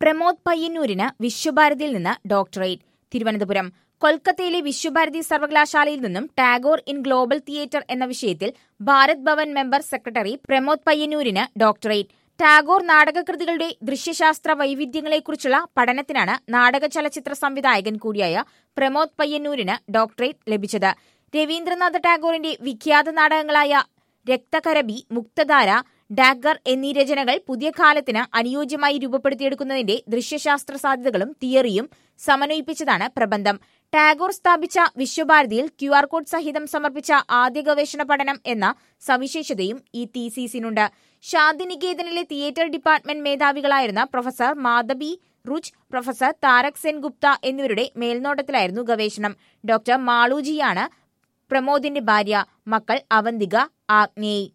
പ്രമോദ് പയ്യന്നൂരിന് വിശ്വഭാരതിയിൽ നിന്ന് ഡോക്ടറേറ്റ് തിരുവനന്തപുരം കൊൽക്കത്തയിലെ വിശ്വഭാരതി സർവകലാശാലയിൽ നിന്നും ടാഗോർ ഇൻ ഗ്ലോബൽ തിയേറ്റർ എന്ന വിഷയത്തിൽ ഭാരത് ഭവൻ മെമ്പർ സെക്രട്ടറി പ്രമോദ് പയ്യന്നൂരിന് ഡോക്ടറേറ്റ് ടാഗോർ നാടകകൃതികളുടെ ദൃശ്യശാസ്ത്ര വൈവിധ്യങ്ങളെക്കുറിച്ചുള്ള പഠനത്തിനാണ് നാടക ചലച്ചിത്ര സംവിധായകൻ കൂടിയായ പ്രമോദ് പയ്യന്നൂരിന് ഡോക്ടറേറ്റ് ലഭിച്ചത് രവീന്ദ്രനാഥ ടാഗോറിന്റെ വിഖ്യാത നാടകങ്ങളായ രക്തകരബി മുക്തധാര ഡാഗർ എന്നീ രചനകൾ പുതിയ കാലത്തിന് അനുയോജ്യമായി രൂപപ്പെടുത്തിയെടുക്കുന്നതിന്റെ ദൃശ്യശാസ്ത്ര സാധ്യതകളും തിയറിയും സമന്വയിപ്പിച്ചതാണ് പ്രബന്ധം ടാഗോർ സ്ഥാപിച്ച വിശ്വഭാരതിയിൽ ക്യു ആർ കോഡ് സഹിതം സമർപ്പിച്ച ആദ്യ ഗവേഷണ പഠനം എന്ന സവിശേഷതയും ഈ തീസീസിനുണ്ട് ശാന്തിനികേതനിലെ തിയേറ്റർ ഡിപ്പാർട്ട്മെന്റ് മേധാവികളായിരുന്ന പ്രൊഫസർ മാധബി റുച്ച് പ്രൊഫസർ താരക് സെൻ ഗുപ്ത എന്നിവരുടെ മേൽനോട്ടത്തിലായിരുന്നു ഗവേഷണം ഡോക്ടർ മാളൂജിയാണ് പ്രമോദിന്റെ ഭാര്യ മക്കൾ അവന്തിക ആഗ്നേയ്